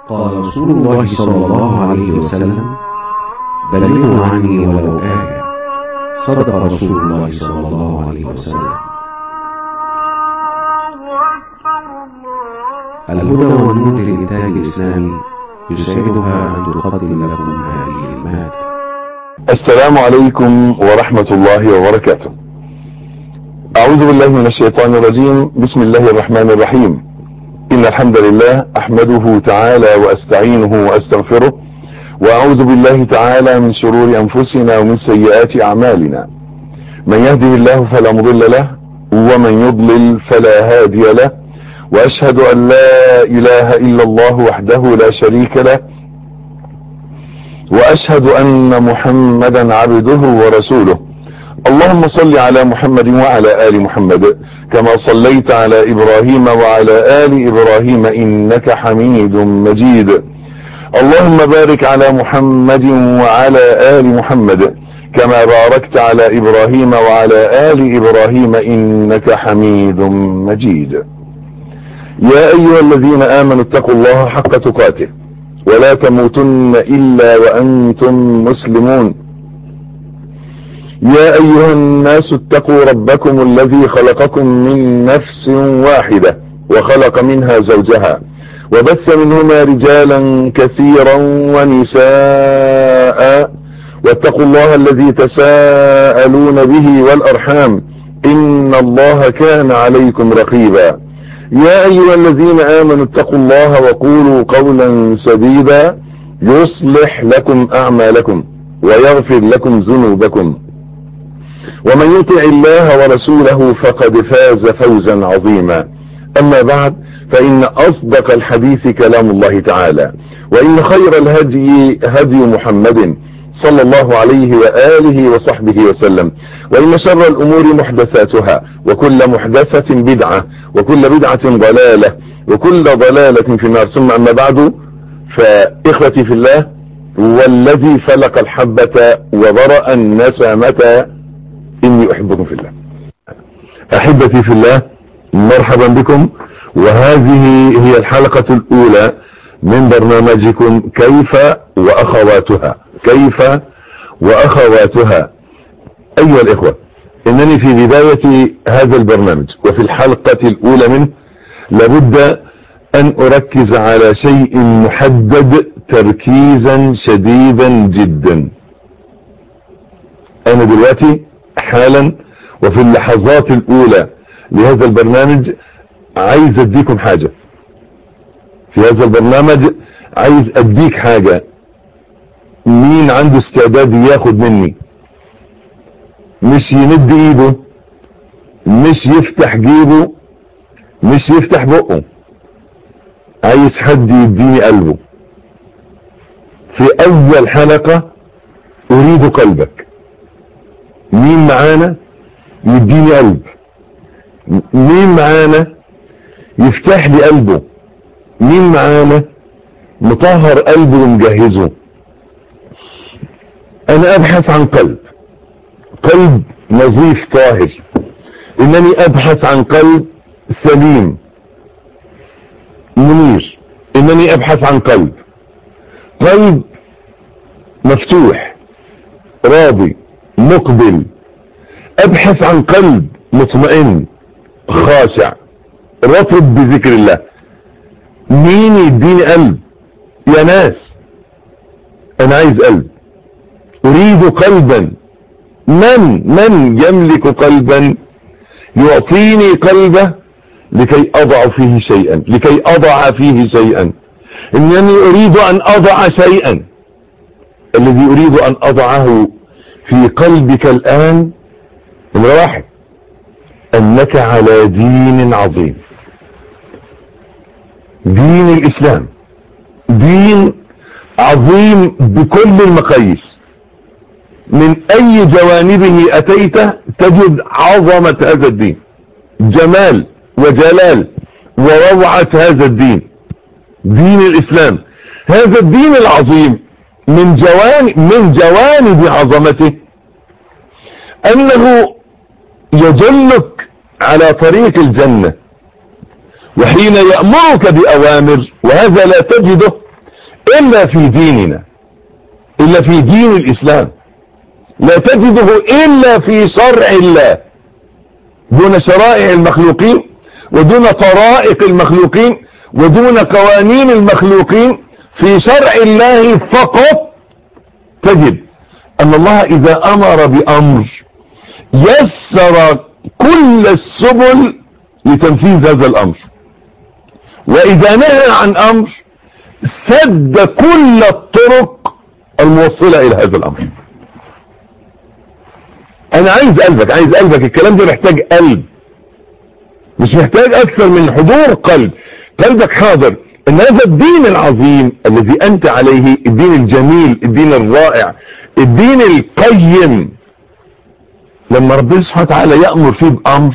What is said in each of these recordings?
قال رسول الله صلى الله عليه وسلم بلغوا عني ولو آية صدق رسول الله صلى الله عليه وسلم الهدى والنور للإنتاج الإسلامي يسعدها أن تقدم لكم هذه المادة السلام عليكم ورحمة الله وبركاته أعوذ بالله من الشيطان الرجيم بسم الله الرحمن الرحيم إن الحمد لله أحمده تعالى وأستعينه وأستغفره وأعوذ بالله تعالى من شرور أنفسنا ومن سيئات أعمالنا من يهده الله فلا مضل له ومن يضلل فلا هادي له وأشهد أن لا إله إلا الله وحده لا شريك له وأشهد أن محمدا عبده ورسوله اللهم صل على محمد وعلى آل محمد كما صليت على إبراهيم وعلى آل إبراهيم إنك حميد مجيد اللهم بارك على محمد وعلى آل محمد كما باركت على إبراهيم وعلى آل إبراهيم إنك حميد مجيد يا أيها الذين آمنوا اتقوا الله حق تقاته ولا تموتن إلا وأنتم مسلمون يا أيها الناس اتقوا ربكم الذي خلقكم من نفس واحدة وخلق منها زوجها وبث منهما رجالا كثيرا ونساء واتقوا الله الذي تساءلون به والأرحام إن الله كان عليكم رقيبا يا أيها الذين آمنوا اتقوا الله وقولوا قولا سديدا يصلح لكم أعمالكم ويغفر لكم ذنوبكم ومن يطع الله ورسوله فقد فاز فوزا عظيما أما بعد فإن أصدق الحديث كلام الله تعالى وإن خير الهدي هدي محمد صلى الله عليه وآله وصحبه وسلم وإن شر الأمور محدثاتها وكل محدثة بدعة وكل بدعة ضلالة وكل ضلالة في النار ثم أما بعد فإخوتي في الله والذي فلق الحبة وبرأ النسمة إني أحبكم في الله أحبتي في الله مرحبا بكم وهذه هي الحلقة الأولى من برنامجكم كيف وأخواتها كيف وأخواتها أيها الإخوة إنني في بداية هذا البرنامج وفي الحلقة الأولى منه لابد أن أركز على شيء محدد تركيزا شديدا جدا أنا دلوقتي حالا وفي اللحظات الأولى لهذا البرنامج عايز أديكم حاجة في هذا البرنامج عايز أديك حاجة مين عنده استعداد ياخد مني مش يمد ايده مش يفتح جيبه مش يفتح بقه عايز حد يديني قلبه في اول حلقة اريد قلبك مين معانا يديني قلب مين معانا يفتح لي قلبه مين معانا مطهر قلبه ومجهزه انا ابحث عن قلب قلب نظيف طاهر انني ابحث عن قلب سليم منير انني ابحث عن قلب قلب مفتوح راضي مقبل ابحث عن قلب مطمئن خاشع رطب بذكر الله مين يديني قلب يا ناس انا عايز قلب اريد قلبا من من يملك قلبا يعطيني قلبه لكي اضع فيه شيئا لكي اضع فيه شيئا انني اريد ان اضع شيئا الذي اريد ان اضعه في قلبك الان نمرة واحد انك على دين عظيم دين الاسلام دين عظيم بكل المقاييس من اي جوانبه اتيت تجد عظمة هذا الدين جمال وجلال وروعة هذا الدين دين الاسلام هذا الدين العظيم من جوانب من جوانب عظمته انه يدلك على طريق الجنة وحين يأمرك بأوامر وهذا لا تجده إلا في ديننا إلا في دين الإسلام لا تجده إلا في شرع الله دون شرائع المخلوقين ودون طرائق المخلوقين ودون قوانين المخلوقين في شرع الله فقط تجد أن الله إذا أمر بأمر يسر كل السبل لتنفيذ هذا الأمر وإذا نهى عن أمر سد كل الطرق الموصلة إلى هذا الأمر أنا عايز قلبك عايز قلبك الكلام ده محتاج قلب مش محتاج أكثر من حضور قلب قلبك حاضر ان هذا الدين العظيم الذي انت عليه الدين الجميل الدين الرائع الدين القيم لما ربنا سبحانه وتعالى يأمر فيه بأمر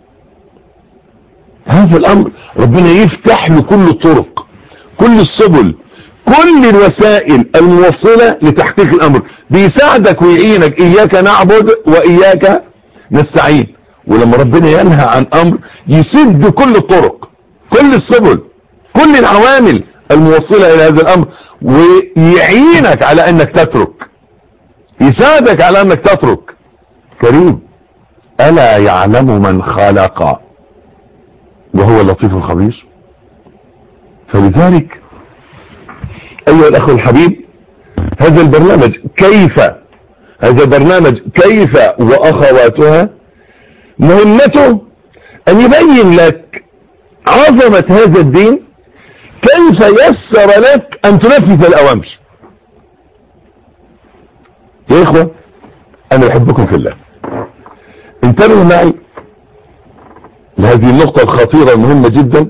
هذا الأمر ربنا يفتح له كل الطرق كل السبل كل الوسائل الموصلة لتحقيق الأمر بيساعدك ويعينك إياك نعبد وإياك نستعين ولما ربنا ينهى عن أمر يسد كل الطرق كل السبل كل العوامل الموصلة إلى هذا الأمر ويعينك على أنك تترك يساعدك على أنك تترك كريم ألا يعلم من خلق وهو اللطيف الخبير فلذلك أيها الأخ الحبيب هذا البرنامج كيف هذا البرنامج كيف وأخواتها مهمته أن يبين لك عظمة هذا الدين كيف يسر لك أن تنفذ الأوامر يا إخوة أنا أحبكم في الله انتبهوا معي لهذه النقطة الخطيرة المهمة جدا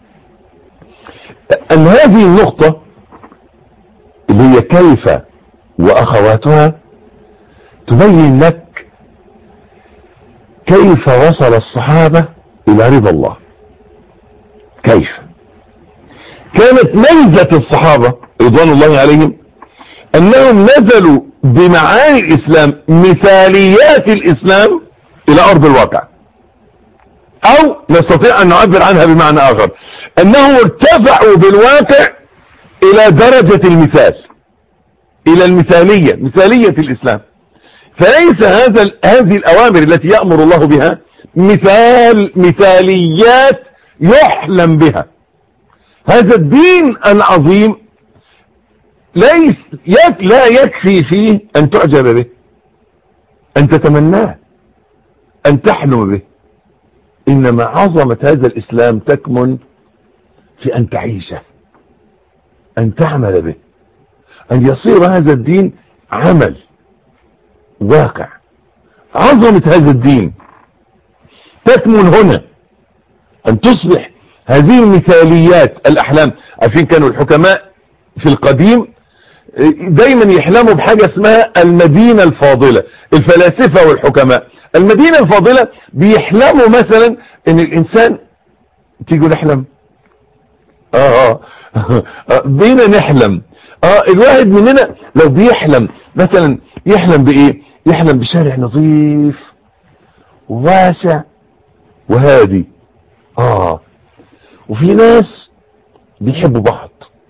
أن هذه النقطة اللي هي كيف وأخواتها تبين لك كيف وصل الصحابة إلى رضا الله كيف كانت ميزة الصحابة رضوان الله عليهم أنهم نزلوا بمعاني الإسلام مثاليات الإسلام إلى أرض الواقع أو نستطيع أن نعبر عنها بمعنى آخر أنهم ارتفعوا بالواقع إلى درجة المثال إلى المثالية مثالية الإسلام فليس هذا هذه الأوامر التي يأمر الله بها مثال مثاليات يحلم بها هذا الدين العظيم ليس يك لا يكفي فيه أن تعجب به أن تتمناه أن تحلم به إنما عظمة هذا الإسلام تكمن في أن تعيشه أن تعمل به أن يصير هذا الدين عمل واقع عظمة هذا الدين تكمن هنا أن تصبح هذه المثاليات الأحلام عارفين كانوا الحكماء في القديم دايما يحلموا بحاجة اسمها المدينة الفاضلة الفلاسفة والحكماء المدينة الفاضلة بيحلموا مثلا ان الانسان تيجوا نحلم اه اه بينا نحلم اه الواحد مننا لو بيحلم مثلا يحلم بايه يحلم بشارع نظيف واسع وهادي اه وفي ناس بيحبوا بعض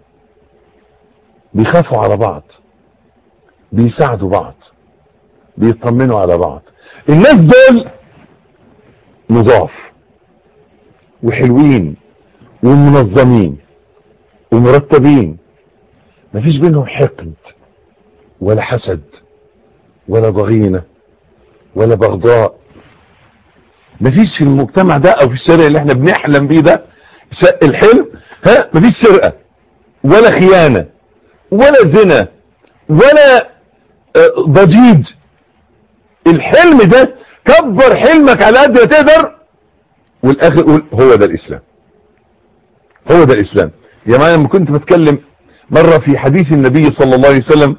بيخافوا على بعض بيساعدوا بعض بيطمنوا على بعض الناس دول نضاف وحلوين ومنظمين ومرتبين مفيش بينهم حقد ولا حسد ولا ضغينة ولا بغضاء مفيش في المجتمع ده او في الشارع اللي احنا بنحلم بيه ده الحلم ها مفيش سرقة ولا خيانة ولا زنا ولا ضجيج الحلم ده كبر حلمك على قد ما تقدر والاخر قول هو ده الاسلام هو ده الاسلام يا جماعه لما كنت بتكلم مره في حديث النبي صلى الله عليه وسلم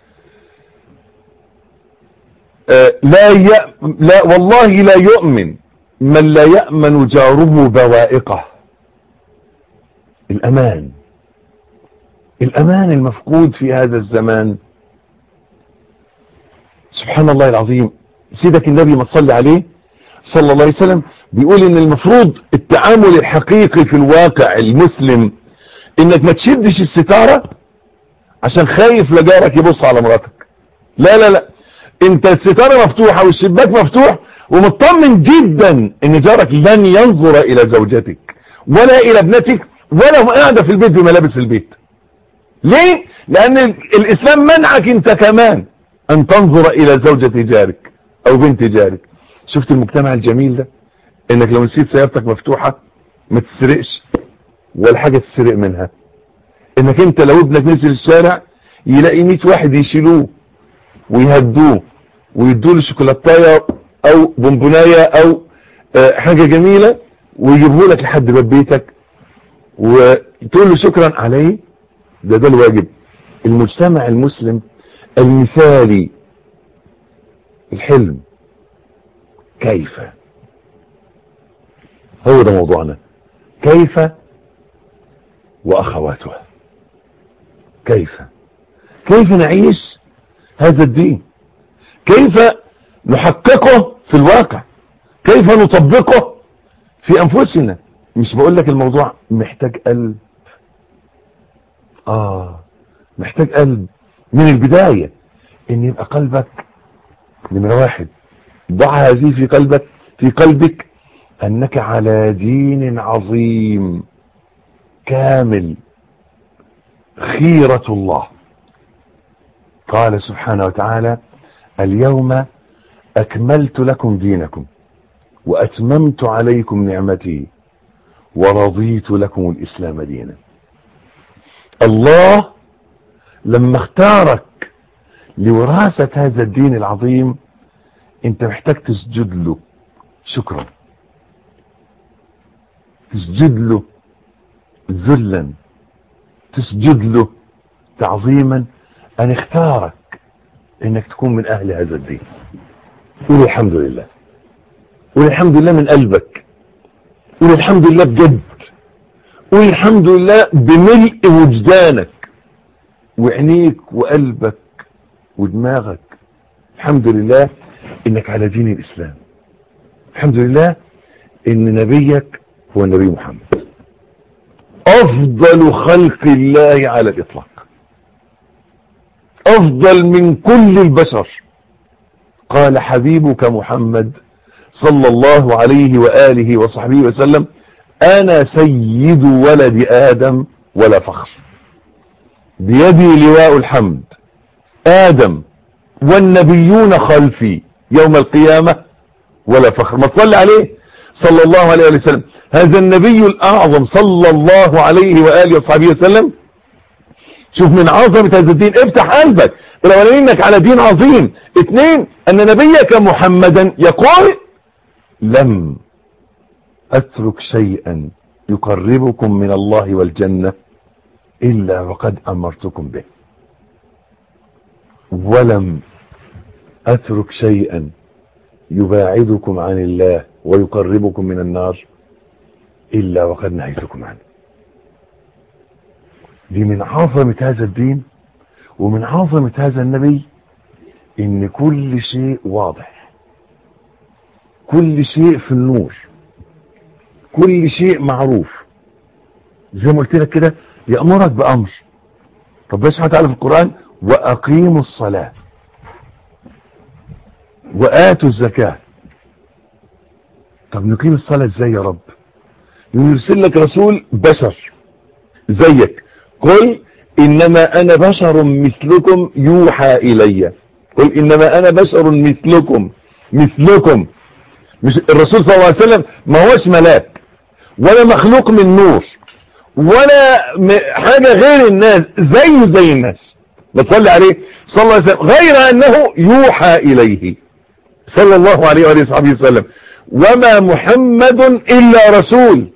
آه لا ي... لا والله لا يؤمن من لا يأمن جاره بوائقه الأمان الأمان المفقود في هذا الزمان سبحان الله العظيم سيدك النبي ما تصلي عليه صلى الله عليه وسلم بيقول ان المفروض التعامل الحقيقي في الواقع المسلم انك ما تشدش الستارة عشان خايف لجارك يبص على مراتك لا لا لا انت الستارة مفتوحة والشباك مفتوح ومطمن جدا ان جارك لن ينظر الى زوجتك ولا الى ابنتك ولا هو قاعدة في البيت بملابس البيت ليه لان الاسلام منعك انت كمان ان تنظر الى زوجة جارك او بنت جارك شفت المجتمع الجميل ده انك لو نسيت سيارتك مفتوحة ما تسرقش ولا حاجة تسرق منها انك انت لو ابنك نزل الشارع يلاقي 100 واحد يشيلوه ويهدوه ويدوا له شوكولاتايه او بونبونايه او حاجة جميلة ويجيبه لك لحد باب بيتك وتقول له شكرا عليه ده ده الواجب المجتمع المسلم المثالي الحلم كيف هو ده موضوعنا كيف واخواتها كيف كيف نعيش هذا الدين كيف نحققه في الواقع كيف نطبقه في انفسنا مش بقول لك الموضوع محتاج قلب اه محتاج قلب من البداية ان يبقى قلبك نمرة واحد ضع هذه في قلبك في قلبك انك على دين عظيم كامل خيرة الله قال سبحانه وتعالى اليوم أكملت لكم دينكم وأتممت عليكم نعمتي ورضيت لكم الإسلام دينا الله لما اختارك لوراثة هذا الدين العظيم انت محتاج تسجد له شكرا تسجد له ذلا تسجد له تعظيما ان اختارك انك تكون من اهل هذا الدين قول الحمد لله قول الحمد لله من قلبك قول الحمد لله بجد قول الحمد لله بملء وجدانك وعينيك وقلبك ودماغك الحمد لله انك على دين الاسلام الحمد لله ان نبيك هو النبي محمد افضل خلق الله على الاطلاق افضل من كل البشر قال حبيبك محمد صلى الله عليه وآله وصحبه وسلم انا سيد ولد ادم ولا فخر بيدي لواء الحمد ادم والنبيون خلفي يوم القيامة ولا فخر ما تصلي عليه صلى الله عليه وسلم هذا النبي الاعظم صلى الله عليه وآله وصحبه وسلم شوف من عظمة هذا الدين افتح قلبك الاولاني انك على دين عظيم اثنين ان نبيك محمدا يقول لم اترك شيئا يقربكم من الله والجنة الا وقد امرتكم به ولم اترك شيئا يباعدكم عن الله ويقربكم من النار الا وقد نهيتكم عنه دي من عظمة هذا الدين ومن عظمة هذا النبي ان كل شيء واضح كل شيء في النور كل شيء معروف زي ما قلت لك كده يأمرك بأمر طب بس تعالى في القرآن وأقيموا الصلاة وآتوا الزكاة طب نقيم الصلاة ازاي يا رب يرسل لك رسول بشر زيك قل انما انا بشر مثلكم يوحى الي قل انما انا بشر مثلكم مثلكم مش الرسول صلى الله عليه وسلم ما هوش ملاك ولا مخلوق من نور ولا حاجة غير الناس زيه زي الناس بتصلي عليه صلى الله عليه وسلم غير انه يوحى اليه صلى الله عليه وآله وصحبه وسلم وما محمد الا رسول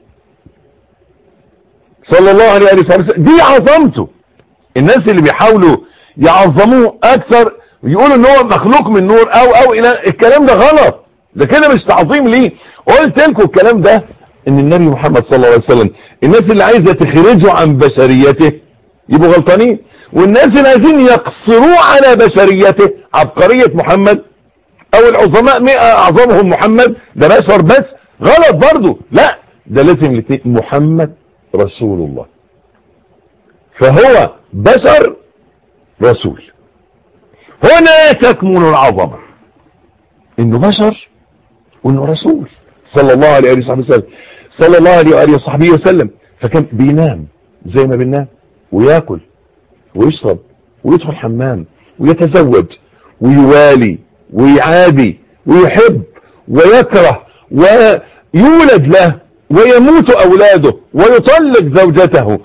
صلى الله عليه وآله وصحبه وسلم دي عظمته الناس اللي بيحاولوا يعظموه اكثر يقولوا ان هو مخلوق من نور او او الى الكلام ده غلط ده كده مش تعظيم ليه قلت لكم الكلام ده ان النبي محمد صلى الله عليه وسلم الناس اللي عايزه تخرجه عن بشريته يبقوا غلطانين والناس اللي عايزين يقصروه على بشريته عبقريه محمد او العظماء مئة اعظمهم محمد ده بشر بس غلط برضه لا ده لازم الاثنين محمد رسول الله فهو بشر رسول هنا تكمن العظمة انه بشر وانه رسول صلى الله عليه وآله وسلم صلى الله عليه وآله وصحبه وسلم فكان بينام زي ما بننام وياكل ويشرب ويدخل حمام ويتزوج ويوالي ويعادي ويحب ويكره ويولد له ويموت أولاده ويطلق زوجته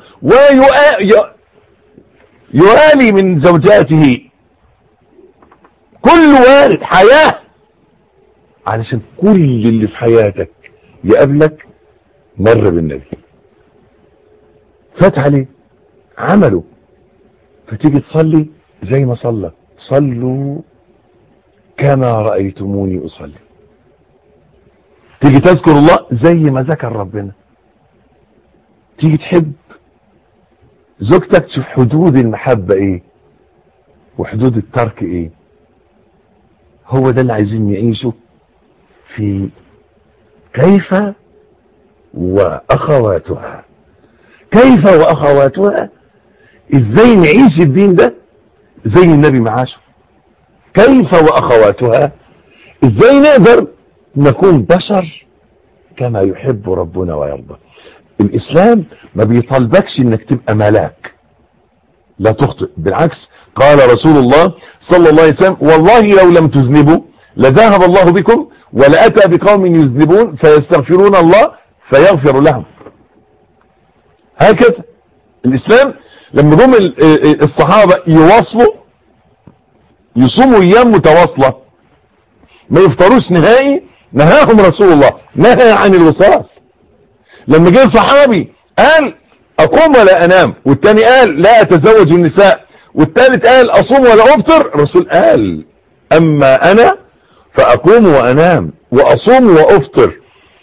ويوالي من زوجاته كل وارد حياة علشان كل اللي في حياتك يقابلك مر بالنبي فات عليه عمله فتيجي تصلي زي ما صلى صلوا كما رأيتموني أصلي تيجي تذكر الله زي ما ذكر ربنا تيجي تحب زوجتك تشوف حدود المحبة ايه وحدود الترك ايه هو ده اللي عايزين يعيشوا في كيف واخواتها كيف واخواتها ازاي نعيش الدين ده زي النبي معاشه كيف واخواتها ازاي نقدر نكون بشر كما يحب ربنا ويرضى الاسلام ما بيطالبكش انك تبقى ملاك لا تخطئ بالعكس قال رسول الله صلى الله عليه وسلم والله لو لم تذنبوا لذهب الله بكم ولأتى بقوم يذنبون فيستغفرون الله فيغفر لهم هكذا الإسلام لما جم الصحابة يواصلوا يصوموا أيام متواصلة ما يفطروش نهائي نهاهم رسول الله نهى عن الوصال لما جه صحابي قال أقوم ولا أنام والتاني قال لا أتزوج النساء والثالث قال أصوم ولا أفطر الرسول قال أما أنا فأقوم وأنام وأصوم وأفطر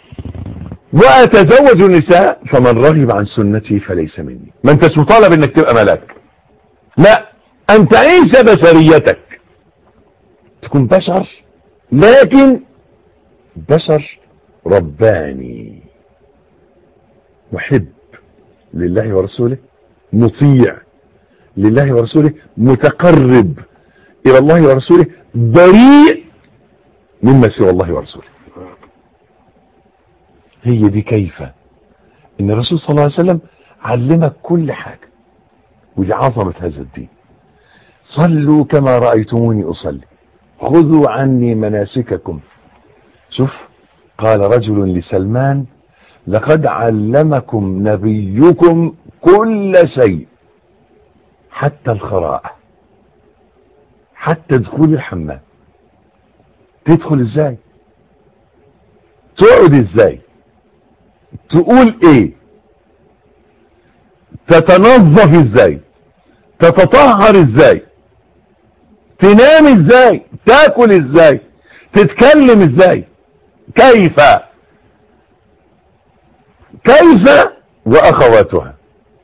وأتزوج النساء فمن رغب عن سنتي فليس مني ما انتش مطالب انك تبقى ملاك لا ان تعيش بشريتك تكون بشر لكن بشر رباني محب لله ورسوله مطيع لله ورسوله متقرب الى الله ورسوله بريء مما سوى الله ورسوله هي دي كيف ان الرسول صلى الله عليه وسلم علمك كل حاجة ودي عظمة هذا الدين صلوا كما رأيتموني أصلي خذوا عني مناسككم شوف قال رجل لسلمان لقد علمكم نبيكم كل شيء حتى الخراء حتى دخول الحمام تدخل ازاي تقعد ازاي تقول ايه تتنظف ازاي تتطهر ازاي تنام ازاي تاكل ازاي تتكلم ازاي كيف كيف واخواتها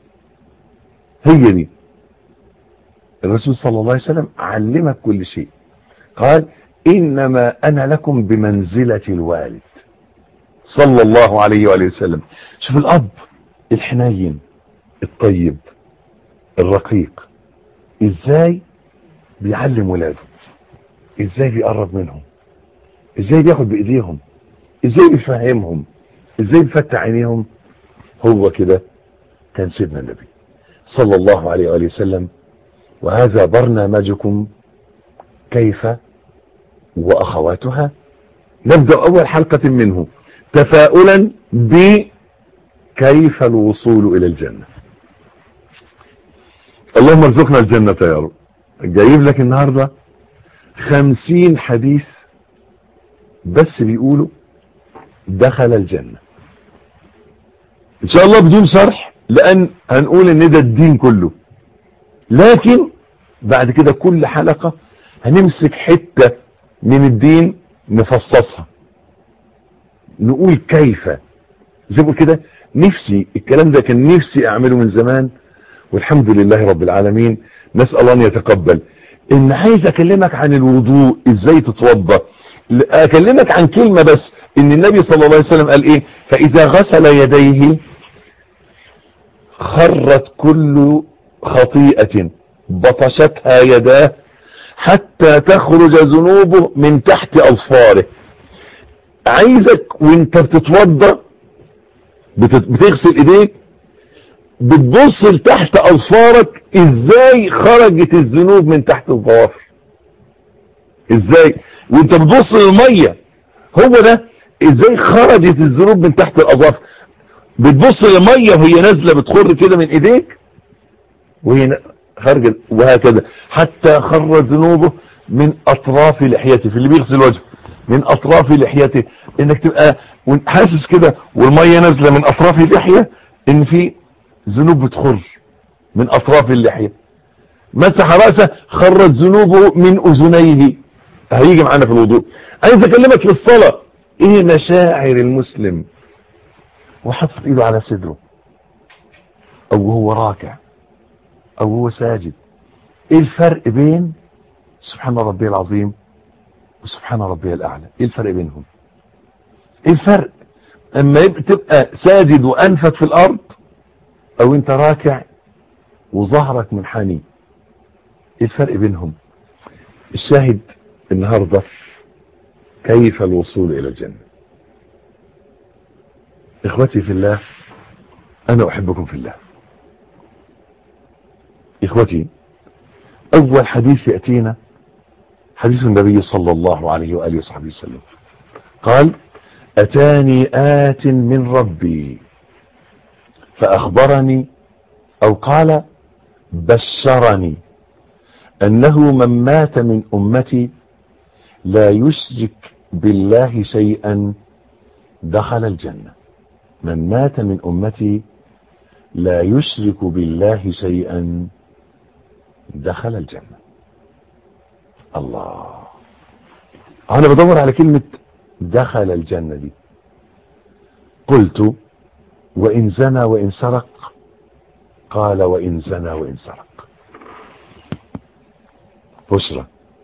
هي دي الرسول صلى الله عليه وسلم علمك كل شيء قال انما انا لكم بمنزلة الوالد صلى الله عليه وآله وسلم شوف الاب الحنين الطيب الرقيق ازاي بيعلم ولاده ازاي بيقرب منهم ازاي بياخد بايديهم ازاي بيفهمهم ازاي بيفتح عينيهم هو كده كان سيدنا النبي صلى الله عليه وآله وسلم وهذا برنامجكم كيف وأخواتها نبدأ أول حلقة منه تفاؤلا بكيف الوصول إلى الجنة اللهم ارزقنا الجنة يا رب جايب لك النهاردة خمسين حديث بس بيقولوا دخل الجنة ان شاء الله بدون شرح لان هنقول ان ده الدين كله لكن بعد كده كل حلقة هنمسك حتة من الدين نفصصها نقول كيف زي ما كده نفسي الكلام ده كان نفسي اعمله من زمان والحمد لله رب العالمين نسأل الله ان يتقبل ان عايز اكلمك عن الوضوء ازاي تتوضى اكلمك عن كلمة بس ان النبي صلى الله عليه وسلم قال ايه فاذا غسل يديه خرت كل خطيئة بطشتها يداه حتى تخرج ذنوبه من تحت أظفاره عايزك وانت بتتوضى بتغسل ايديك بتبص لتحت اظفارك ازاي خرجت الذنوب من تحت الظوافر ازاي وانت بتبص للميه هو ده ازاي خرجت الذنوب من تحت الاظافر بتبص للميه وهي نازله بتخر كده من ايديك وهي خارجه وهكذا حتى خرج ذنوبه من اطراف لحيته في اللي بيغسل وجهه من اطراف لحيته انك تبقى حاسس كده والميه نازله من اطراف اللحيه ان في ذنوب بتخر من اطراف اللحيه مسح راسه خرج ذنوبه من اذنيه هيجي معانا في الوضوء عايز اكلمك في الصلاه ايه مشاعر المسلم وحطت ايده على صدره او هو راكع او هو ساجد ايه الفرق بين سبحان ربي العظيم وسبحان ربي الاعلى ايه الفرق بينهم ايه الفرق اما تبقى ساجد وانفك في الارض او انت راكع وظهرك منحني ايه الفرق بينهم الشاهد النهاردة كيف الوصول الى الجنة اخوتي في الله انا احبكم في الله اخوتي اول حديث يأتينا حديث النبي صلى الله عليه وآله وصحبه وسلم قال أتاني آت من ربي فأخبرني أو قال بشرني أنه من مات من أمتي لا يشرك بالله شيئا دخل الجنة من مات من أمتي لا يشرك بالله شيئا دخل الجنة الله أنا بدور على كلمة دخل الجنة دي قلت وإن زنى وإن سرق قال وإن زنى وإن سرق بشرى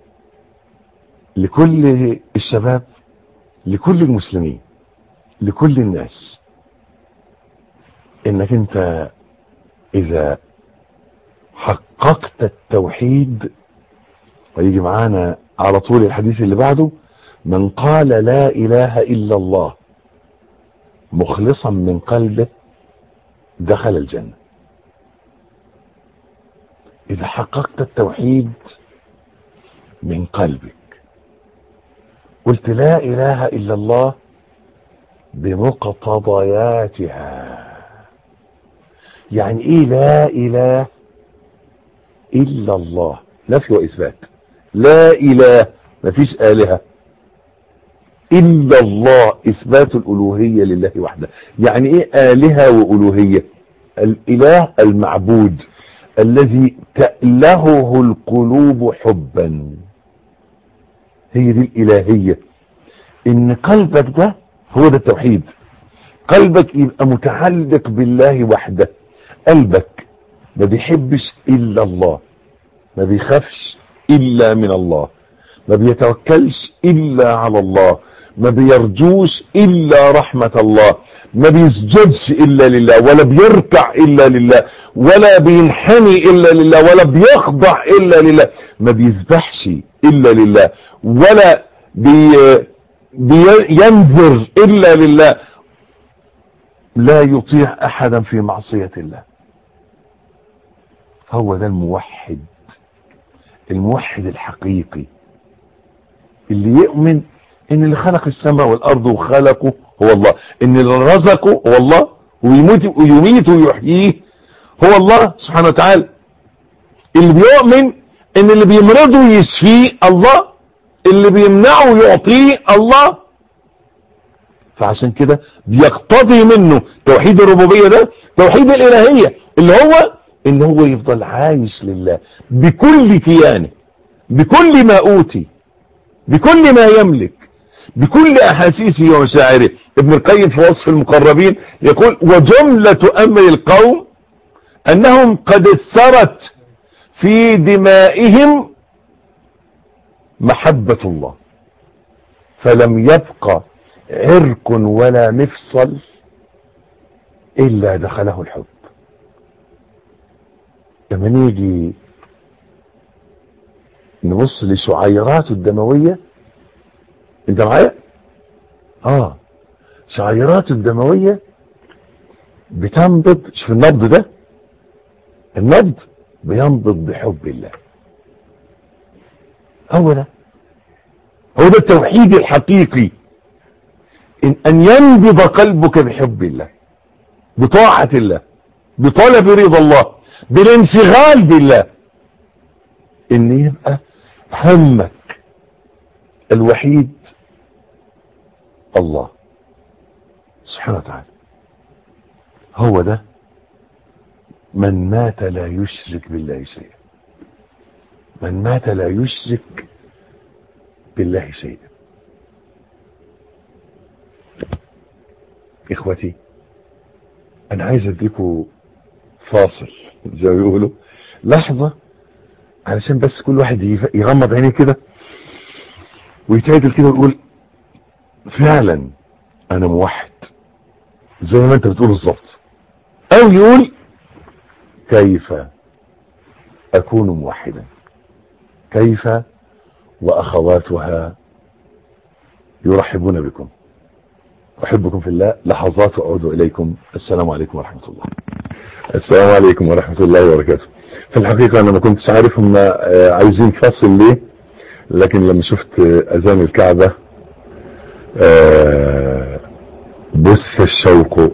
لكل الشباب لكل المسلمين لكل الناس انك انت اذا حققت التوحيد ويجي معانا على طول الحديث اللي بعده من قال لا اله الا الله مخلصا من قلبه دخل الجنة اذا حققت التوحيد من قلبك قلت لا اله الا الله بمقتضياتها يعني ايه لا اله الا الله نفي واثبات لا اله مفيش الهه الا الله اثبات الالوهيه لله وحده يعني ايه الهه والوهيه الاله المعبود الذي تألهه القلوب حبا هي دي الالهيه ان قلبك ده هو ده التوحيد قلبك يبقى متعلق بالله وحده قلبك ما بيحبش الا الله ما بيخافش الا من الله ما بيتوكلش الا على الله ما بيرجوش الا رحمة الله ما بيسجدش الا لله ولا بيركع الا لله ولا بينحني الا لله ولا بيخضع الا لله ما بيذبحش الا لله ولا بي بينذر الا لله لا يطيع احدا في معصية الله هو ده الموحد الموحد الحقيقي اللي يؤمن ان اللي خلق السماء والارض وخلقه هو الله ان اللي رزقه هو الله ويموت ويميت ويحييه هو الله سبحانه وتعالى اللي بيؤمن ان اللي بيمرضه يشفيه الله اللي بيمنعه يعطيه الله فعشان كده بيقتضي منه توحيد الربوبية ده توحيد الالهية اللي هو ان هو يفضل عايش لله بكل كيانه بكل ما اوتي بكل ما يملك بكل احاسيسه ومشاعره ابن القيم في وصف المقربين يقول وجملة امر القوم انهم قد اثرت في دمائهم محبة الله فلم يبقى عرق ولا مفصل الا دخله الحب لما نيجي نبص لشعيراته الدموية انت معايا اه شعيراته الدموية بتنبض شوف النبض ده النبض بينبض بحب الله هو ده هو ده التوحيد الحقيقي إن أن ينبض قلبك بحب الله بطاعة الله بطلب رضا الله بالانشغال بالله ان يبقى همك الوحيد الله سبحانه وتعالى هو ده من مات لا يشرك بالله شيئا من مات لا يشرك بالله شيئا اخوتي انا عايز اديكم فاصل زي ما بيقولوا لحظة علشان بس كل واحد يغمض عينيه كده ويتعدل كده ويقول فعلا انا موحد زي ما انت بتقول بالظبط او يقول كيف اكون موحدا كيف واخواتها يرحبون بكم احبكم في الله لحظات واعود اليكم السلام عليكم ورحمه الله السلام عليكم ورحمة الله وبركاته في الحقيقة أنا ما كنتش عارف هم عايزين فصل ليه لكن لما شفت أذان الكعبة بث الشوق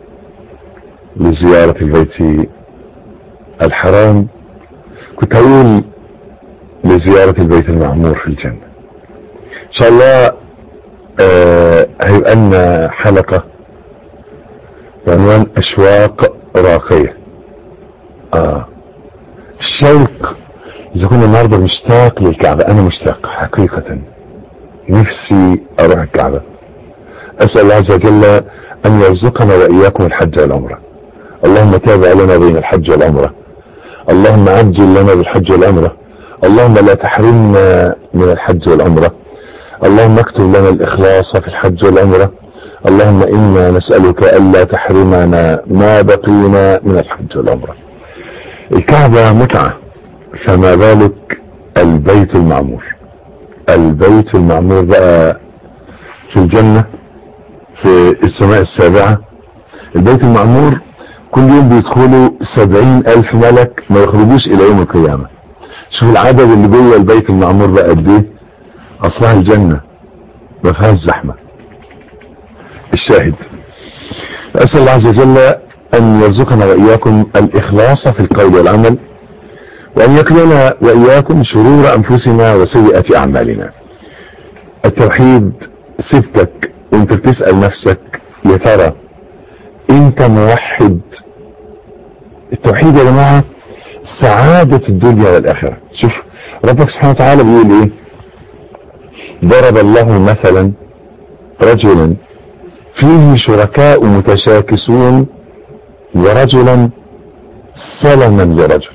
لزيارة البيت الحرام كنت هقول لزيارة البيت المعمور في الجنة إن شاء الله هيبقى لنا حلقة بعنوان أشواق راقية آه الشوق إذا كنا النهاردة مشتاق للكعبة أنا مشتاق حقيقة نفسي أروح الكعبة أسأل الله عز وجل أن يرزقنا وإياكم الحج والعمرة اللهم تابع لنا بين الحج والعمرة اللهم عجل لنا بالحج والعمرة اللهم لا تحرمنا من الحج والعمرة اللهم اكتب لنا الإخلاص في الحج والعمرة اللهم إنا نسألك ألا تحرمنا ما بقينا من الحج والعمرة الكعبة متعة فما بالك البيت المعمور البيت المعمور بقى في الجنة في السماء السابعة البيت المعمور كل يوم بيدخلوا سبعين ألف ملك ما يخرجوش إلى يوم القيامة شوف العدد اللي جوه البيت المعمور بقى قد ايه أصلها الجنة ما فيهاش زحمه الشاهد أسأل الله عز وجل أن يرزقنا وإياكم الإخلاص في القول والعمل وأن يقلنا وإياكم شرور أنفسنا وسيئة أعمالنا التوحيد سبتك وانت بتسأل نفسك يا ترى انت موحد التوحيد يا جماعة سعادة الدنيا والآخرة شوف ربك سبحانه وتعالى بيقول ايه ضرب الله مثلا رجلا فيه شركاء متشاكسون ورجلا سلما لرجل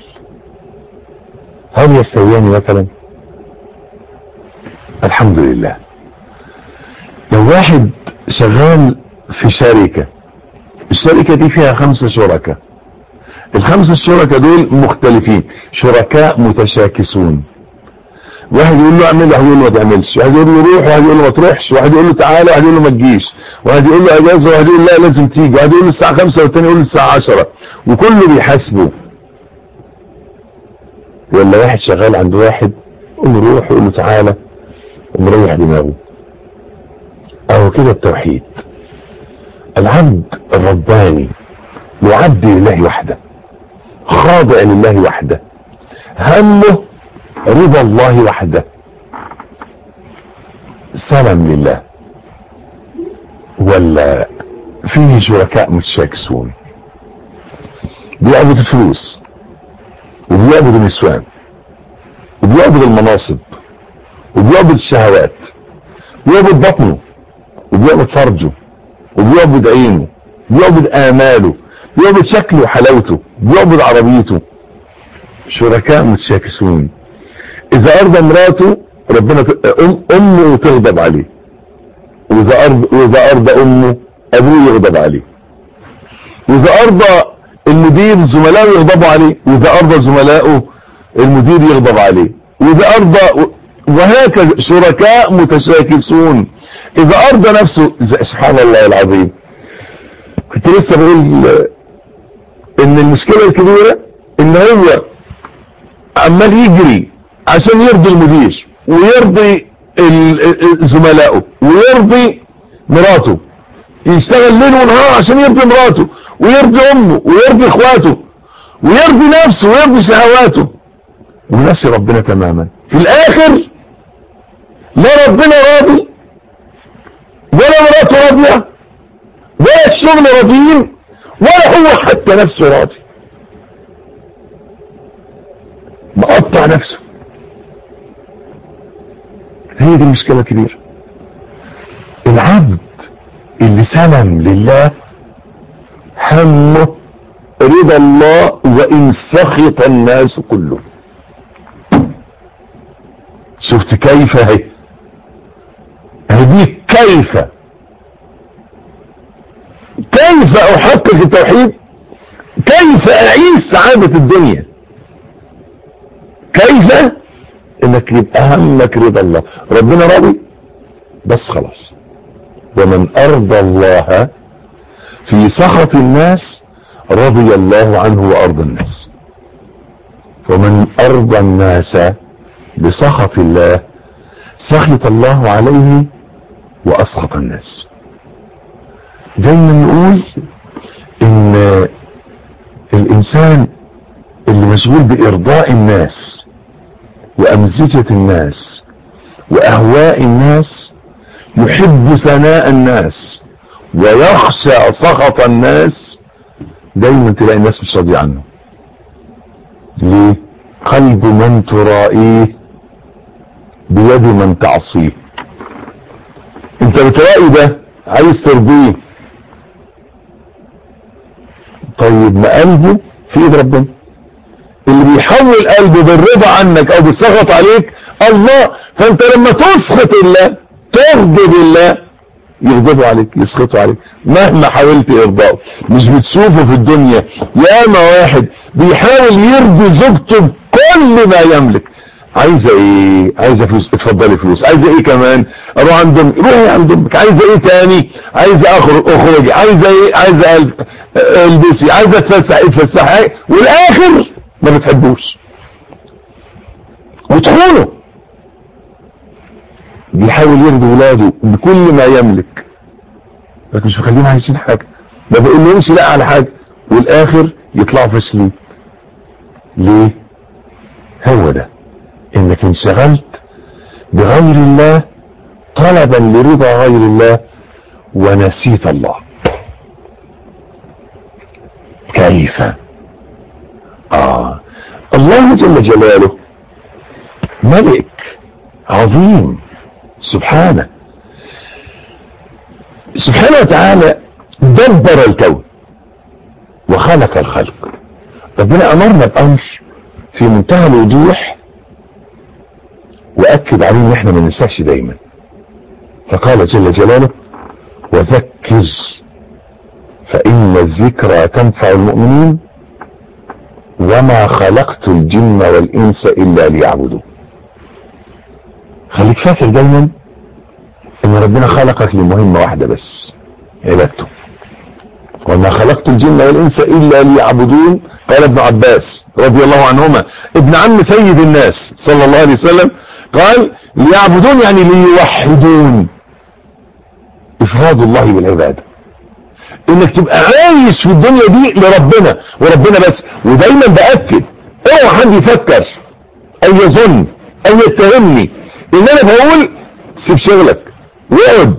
هل يستويان مثلا الحمد لله لو واحد شغال في شركة الشركة دي فيها خمسة شركاء الخمسة الشركاء دول مختلفين شركاء متشاكسون واحد يقول له اعمل واحد يقول له ما تعملش واحد يقول له روح واحد يقول له ما تروحش واحد يقول له تعالى واحد يقول له ما تجيش واحد يقول له اجازه واحد يقول لا لازم تيجي واحد يقول له الساعه 5 والثاني يقول له الساعه 10 وكله بيحاسبه ولا واحد شغال عند واحد يقول له روح يقول له تعالى ومريح دماغه اهو كده التوحيد العبد الرباني يعدي لله وحده خاضع لله وحده همه رضا الله وحده سلام لله ولا فيه شركاء متشاكسون بيعبد الفلوس وبيعبد النسوان وبيعبد المناصب وبيعبد الشهوات بيعبد بطنه وبيعبد فرجه وبيعبد عينه بيعبد آماله بيعبد شكله وحلاوته بيعبد عربيته شركاء متشاكسون اذا ارضى مراته ربنا ت... أم... امه تغضب عليه واذا ارضى واذا ارضى امه ابوه يغضب عليه واذا ارضى المدير زملائه يغضبوا عليه واذا ارضى زملائه المدير يغضب عليه وده ارضى وهكذا شركاء متشاكسون اذا ارضى نفسه سبحان الله العظيم كنت لسه بقول ان المشكلة الكبيرة ان هو عمال يجري عشان يرضي المدير ويرضي زملائه ويرضي مراته يشتغل ليل ونهار عشان يرضي مراته ويرضي امه ويرضي اخواته ويرضي نفسه ويرضي شهواته ونسي ربنا تماما في الاخر لا ربنا راضي ولا مراته راضيه ولا الشغل راضيين ولا هو حتى نفسه راضي مقطع نفسه هي دي المشكلة الكبيرة العبد اللي سلم لله همه رضا الله وإن سخط الناس كله شفت كيف هي هذه كيف كيف احقق التوحيد كيف اعيش سعادة الدنيا كيف انك يبقى همك رضا الله ربنا راضي بس خلاص ومن ارضى الله في سخط الناس رضي الله عنه وارضى الناس ومن ارضى الناس بسخط الله سخط الله عليه واسخط الناس دايما نقول ان الانسان اللي مشغول بارضاء الناس وامزجة الناس واهواء الناس يحب ثناء الناس ويخشى سخط الناس دايما تلاقي الناس مش راضيه عنه ليه قلب من ترائيه بيد من تعصيه انت بترائي ده عايز ترضيه طيب ما قلبه في ايد ربنا اللي بيحول قلبه بالرضا عنك او بالسخط عليك الله فانت لما تسخط الله تغضب الله يغضبوا عليك يسخطوا عليك مهما حاولت ارضائه مش بتشوفه في الدنيا ياما واحد بيحاول يرضي زوجته بكل ما يملك عايزه ايه عايزه فلوس اتفضلي فلوس عايزه ايه كمان اروح عند امك روحي عند امك عايزه ايه تاني عايزه اخرج اخرجي عايزه ايه عايزه البسي عايزه اتفسحي اتفسحي والاخر ما بتحبوش وتخونه بيحاول يرضي ولاده بكل ما يملك لكن مش مخليهم عايزين حاجه ما بيقولهمش لا على حاجه والاخر يطلعوا فاشلين ليه هو ده انك انشغلت بغير الله طلبا لرضا غير الله ونسيت الله كيف اه الله جل جلاله ملك عظيم سبحانه سبحانه وتعالى دبر الكون وخلق الخلق ربنا امرنا بامر في منتهى الوضوح واكد عليه ان احنا ما ننساش دايما فقال جل جلاله وذكر فان الذكرى تنفع المؤمنين وما خلقت الجن والانس الا ليعبدون خليك فاكر دايما ان ربنا خلقك لمهمة واحدة بس عبادته وما خلقت الجن والانس الا ليعبدون قال ابن عباس رضي الله عنهما ابن عم سيد الناس صلى الله عليه وسلم قال ليعبدون يعني ليوحدون افراد الله بالعبادة انك تبقى عايش في الدنيا دي لربنا وربنا بس ودايما باكد اوعى حد يفكر او يظن او يتهمني ان انا بقول سيب شغلك واقعد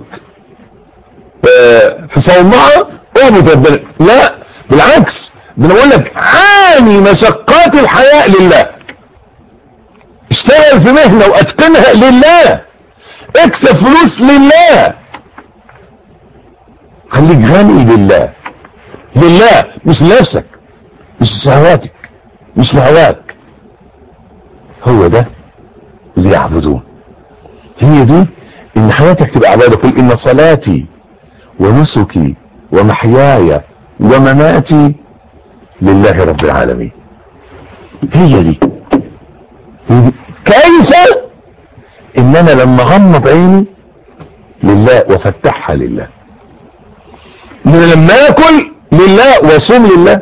في صومعة اعبد ربنا لا بالعكس ده انا بقول لك عاني مشقات الحياة لله اشتغل في مهنة واتقنها لله اكسب فلوس لله خليك غني لله لله مش لنفسك مش لشهواتك مش لهواك هو ده اللي يعبدون هي دي ان حياتك تبقى عبادة قل ان صلاتي ونسكي ومحياي ومماتي لله رب العالمين هي دي, هي دي. ان انا لما غمض عيني لله وافتحها لله ان انا لما اكل لله واصوم لله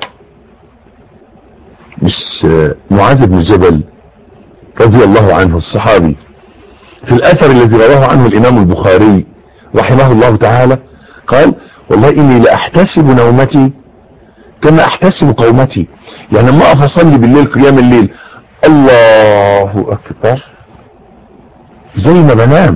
مش معاذ بن جبل رضي الله عنه الصحابي في الاثر الذي رواه عنه الامام البخاري رحمه الله تعالى قال والله اني لاحتسب نومتي كما احتسب قومتي يعني لما اقف اصلي بالليل قيام الليل الله اكبر زي ما بنام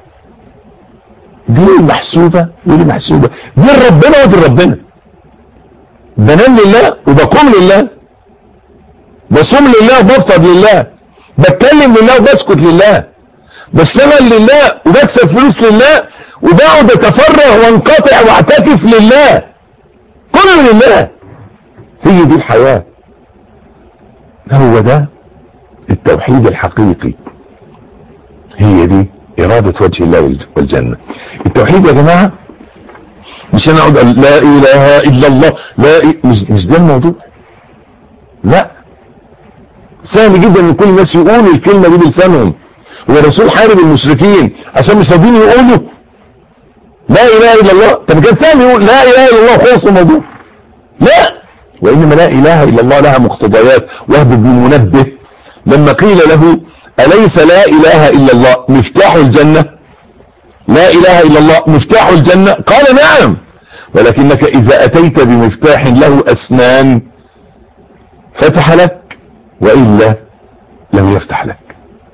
دي محسوبة ودي محسوبة دي ربنا ودي ربنا بنام لله وبقوم لله بصوم لله وبفطر لله بتكلم لله وبسكت لله بشتغل لله وبكسب فلوس لله وبقعد اتفرغ وانقطع واعتكف لله كله لله هي دي الحياة هو ده التوحيد الحقيقي هي دي إرادة وجه الله والجنة التوحيد يا جماعة مش أنا أقعد لا إله إلا الله لا إ... مش, مش ده الموضوع لا سهل جدا ان كل الناس يقولوا الكلمة دي بلسانهم هو الرسول حارب المشركين عشان مش راضيين يقولوا لا اله الا الله طب كان سهل يقول لا اله الا الله خلص الموضوع لا وانما لا اله الا الله لها مقتضيات وهب بن منبه لما قيل له اليس لا اله الا الله مفتاح الجنة لا اله الا الله مفتاح الجنة قال نعم ولكنك اذا اتيت بمفتاح له اسنان فتح لك وإلا لم يفتح لك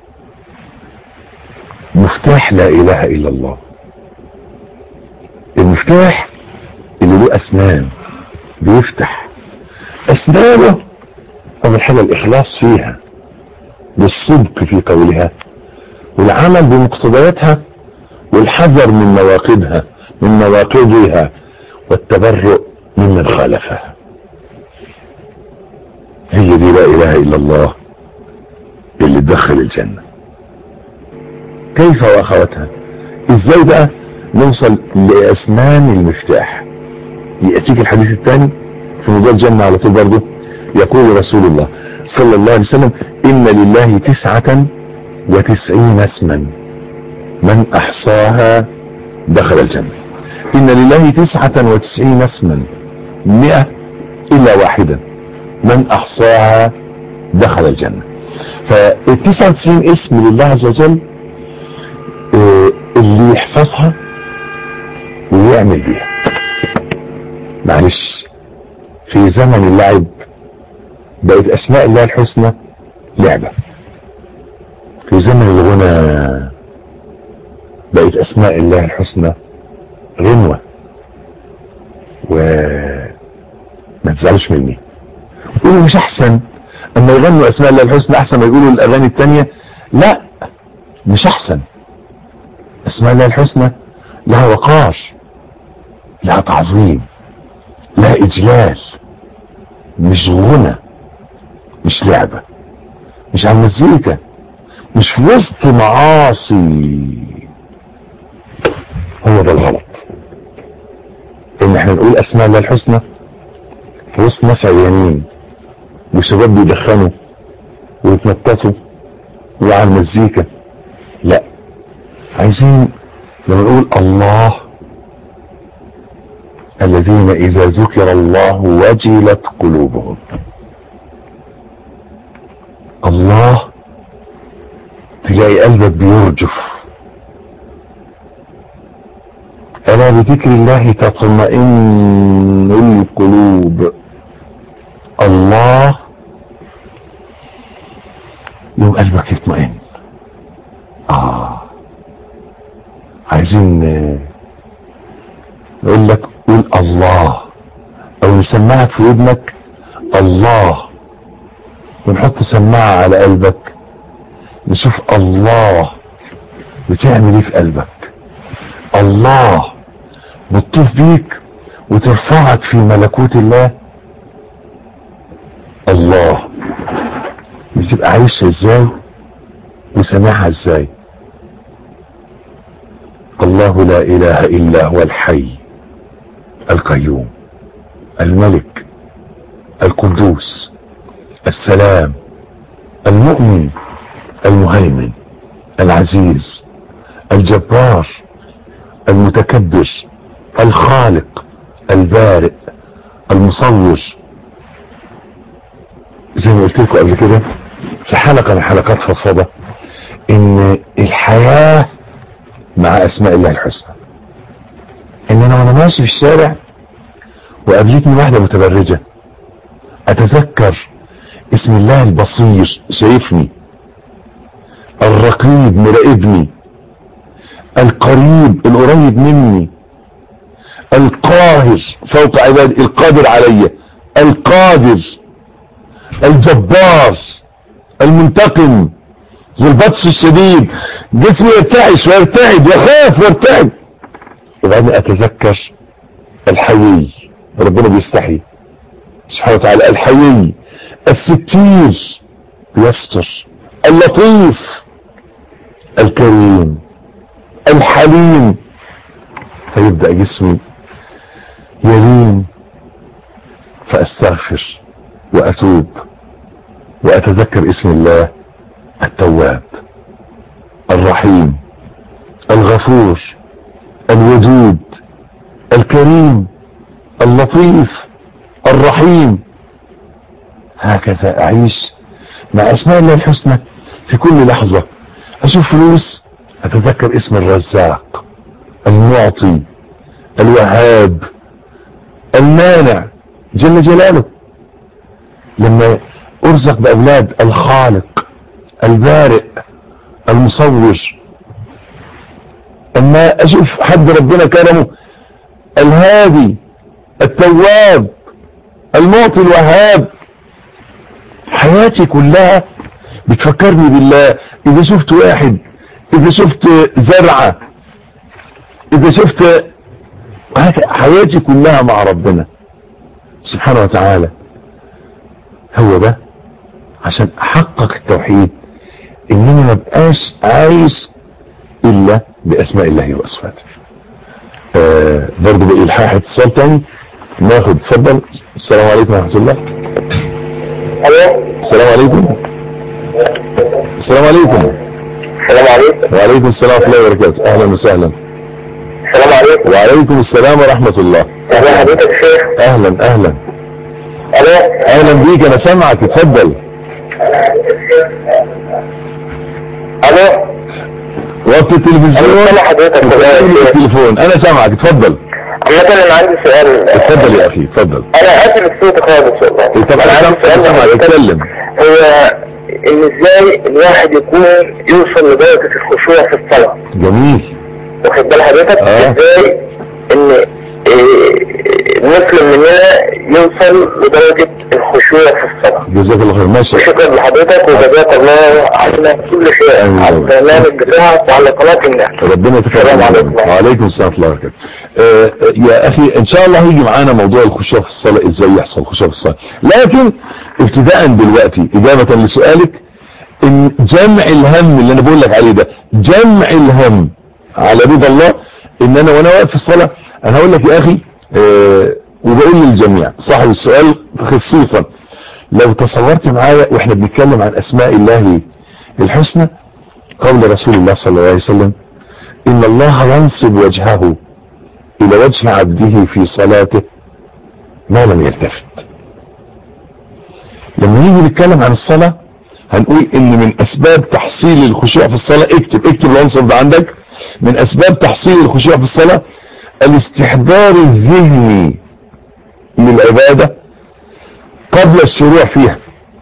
مفتاح لا إله إلا الله المفتاح اللي له أسنان بيفتح أسنانه أول حاجة الإخلاص فيها بالصدق في قولها والعمل بمقتضياتها والحذر من نواقضها من نواقضها والتبرؤ ممن خالفها هي دي لا اله الا الله اللي تدخل الجنة كيف واخواتها ازاي بقى نوصل لاسنان المفتاح يأتيك الحديث الثاني في موضوع الجنة على طول برضه يقول رسول الله صلى الله عليه وسلم ان لله تسعة وتسعين اسما من احصاها دخل الجنة ان لله تسعة وتسعين اسما مئة الا واحدا من احصاها دخل الجنة فالتسعة وتسعين اسم لله عز وجل اللي يحفظها ويعمل بيها معلش في زمن اللعب بقت اسماء الله الحسنى لعبة في زمن الغنى بقت اسماء الله الحسنى غنوة وما تزعلش مني قولوا مش احسن اما يغنوا اسماء الله الحسنى احسن ما يقولوا الاغاني التانية لا مش احسن اسماء الله الحسنى لها وقار لها تعظيم لها اجلال مش غنى مش لعبة مش على المزيكا مش في وسط معاصي هو ده الغلط ان احنا نقول اسماء الله الحسنى في وسط ناس عيانين وشباب بيدخنوا ويتنططوا وعلى المزيكا لا عايزين لما نقول الله الذين اذا ذكر الله وجلت قلوبهم الله تلاقي قلبك بيرجف الا بذكر الله تطمئن القلوب الله يوم قلبك يطمئن اه عايزين نقول لك قول الله او نسمعك في ودنك الله ونحط سماعة على قلبك نشوف الله بتعمل ايه في قلبك الله بتطوف بيك وترفعك في ملكوت الله الله بتبقى عايشة ازاي وسامعها ازاي الله لا اله الا هو الحي القيوم الملك القدوس السلام المؤمن المهيمن العزيز الجبار المتكبر الخالق البارئ المصور زي ما قلت لكم قبل كده في حلقة من حلقات فضفضة ان الحياة مع اسماء الله الحسنى ان انا وانا ماشي في الشارع وقابلتني واحدة متبرجة اتذكر اسم الله البصير شايفني الرقيب مراقبني القريب القريب مني القاهر فوق عبادي القادر علي القادر الجبار المنتقم ذو البطش الشديد جسمي يرتعش ويرتعد يخاف ويرتعد وبعدين اتذكر الحيي ربنا بيستحي سبحانه وتعالى الحيي الستير بيستر اللطيف الكريم الحليم فيبدأ جسمي يلين فاستغفر واتوب واتذكر اسم الله التواب الرحيم الغفور الودود الكريم اللطيف الرحيم هكذا اعيش مع اسماء الله الحسنى في كل لحظة اشوف فلوس اتذكر اسم الرزاق المعطي الوهاب المانع جل جلاله لما ارزق باولاد الخالق البارئ المصور اما اشوف حد ربنا كرمه الهادي التواب المعطي الوهاب حياتي كلها بتفكرني بالله اذا شفت واحد اذا شفت زرعة اذا شفت حياتي كلها مع ربنا سبحانه وتعالى هو ده عشان احقق التوحيد ان انا ما بقاش عايش الا باسماء الله وصفاته آه برضه بالحاح اتصال تاني ناخد اتفضل السلام عليكم ورحمه الله الو السلام عليكم السلام عليكم السلام عليكم وعليكم السلام ورحمه الله وبركاته اهلا وسهلا السلام عليكم وعليكم السلام ورحمه الله اهلا حضرتك شيخ اهلا اهلا الو اهلا بيك انا سامعك اتفضل الو وقت التلفزيون انا سامع حضرتك وقفل التليفون انا سامعك اتفضل عامة انا عندي سؤال اتفضل يا اخي اتفضل انا قافل الصوت خالص والله طب انا عارف سؤال سامعك لحضرتك. اتكلم هو ان ازاي الواحد يكون يوصل لدرجة الخشوع في الصلاة جميل واخد بال حضرتك آه. ازاي ان إيه، المسلم مننا يوصل لدرجة الخشوع في الصلاة جزاك الله خير ماشي شكرا لحضرتك وجزاك الله عنا كل شيء آمين. على البرنامج بتاعك وعلى قناة الناس ربنا يتكرم السلام عليكم. وعليكم السلام ورحمه الله وبركاته آه، يا اخي ان شاء الله هيجي معانا موضوع الخشوع في الصلاه ازاي يحصل خشوع في الصلاه لكن ابتداء دلوقتي اجابه لسؤالك ان جمع الهم اللي انا بقول لك عليه ده جمع الهم على رضا الله ان انا وانا واقف في الصلاه انا هقول لك يا اخي آه، وبقول للجميع صاحب السؤال خصيصا لو تصورت معايا واحنا بنتكلم عن اسماء الله الحسنى قول رسول الله صلى الله عليه وسلم ان الله ينصب وجهه الى وجه عبده في صلاته ما لم يلتفت لما نيجي نتكلم عن الصلاة هنقول ان من اسباب تحصيل الخشوع في الصلاة اكتب اكتب العنصر ده عندك من اسباب تحصيل الخشوع في الصلاة الاستحضار الذهني للعبادة قبل الشروع فيها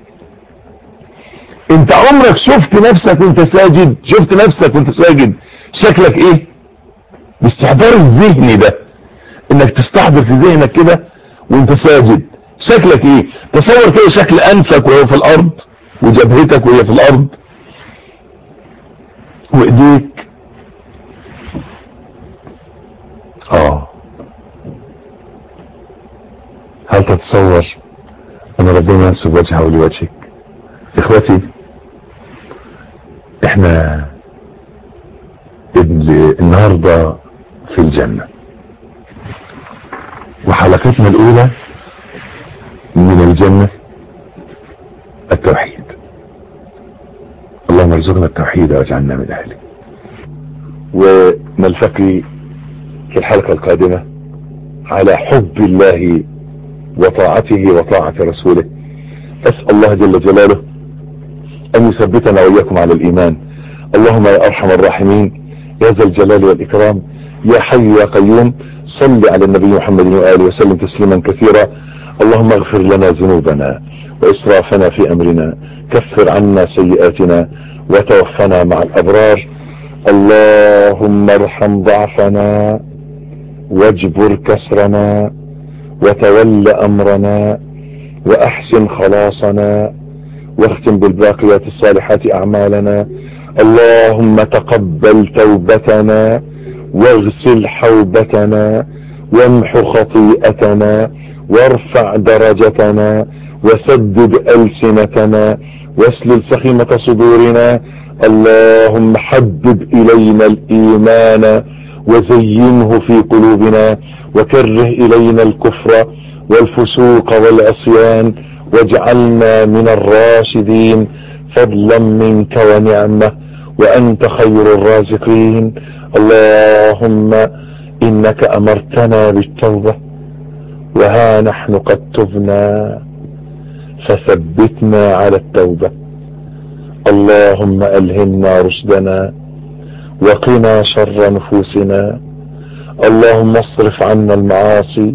انت عمرك شفت نفسك وانت ساجد شفت نفسك وانت ساجد شكلك ايه الاستحضار الذهني ده انك تستحضر في ذهنك كده وانت ساجد شكلك ايه تصور كده شكل انفك وهو في الارض وجبهتك وهي في الارض وايديك اه هل تتصور ان ربنا ينسب وجهه لوجهك اخوتي احنا ال- النهاردة في الجنة وحلقتنا الاولى من الجنة التوحيد اللهم ارزقنا التوحيد واجعلنا من اهله ونلتقي في الحلقة القادمة على حب الله وطاعته وطاعة رسوله أسأل الله جل جلاله أن يثبتنا وإياكم على الإيمان اللهم يا أرحم الراحمين يا ذا الجلال والإكرام يا حي يا قيوم صل على النبي محمد وآله وسلم تسليما كثيرا اللهم اغفر لنا ذنوبنا وإسرافنا في أمرنا كفر عنا سيئاتنا وتوفنا مع الأبرار اللهم ارحم ضعفنا واجبر كسرنا وتول أمرنا وأحسن خلاصنا واختم بالباقيات الصالحات أعمالنا اللهم تقبل توبتنا واغسل حوبتنا وامح خطيئتنا وارفع درجتنا وسدد ألسنتنا واسلل سخيمة صدورنا اللهم حبب إلينا الإيمان وزينه في قلوبنا وكره إلينا الكفر والفسوق والعصيان واجعلنا من الراشدين فضلا منك ونعمة وأنت خير الرازقين اللهم إنك أمرتنا بالتوبة وها نحن قد تبنا فثبتنا على التوبة اللهم ألهمنا رشدنا وقنا شر نفوسنا اللهم اصرف عنا المعاصي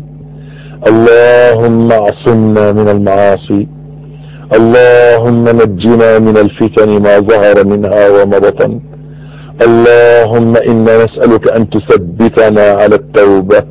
اللهم اعصمنا من المعاصي اللهم نجنا من الفتن ما ظهر منها وما بطن اللهم إنا نسألك أن تثبتنا على التوبة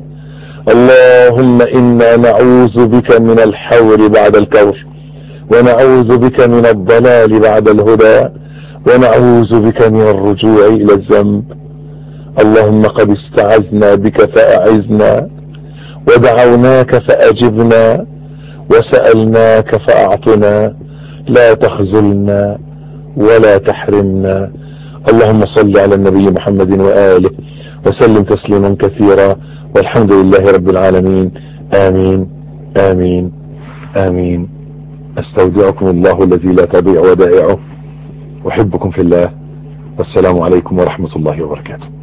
اللهم إنا نعوذ بك من الحور بعد الكور ونعوذ بك من الضلال بعد الهدى ونعوذ بك من الرجوع إلى الذنب اللهم قد استعذنا بك فأعزنا ودعوناك فأجبنا وسألناك فأعطنا لا تخذلنا ولا تحرمنا اللهم صل على النبي محمد وآله وسلم تسليما كثيرا والحمد لله رب العالمين آمين آمين آمين استودعكم الله الذي لا تضيع ودائعه أحبكم في الله والسلام عليكم ورحمة الله وبركاته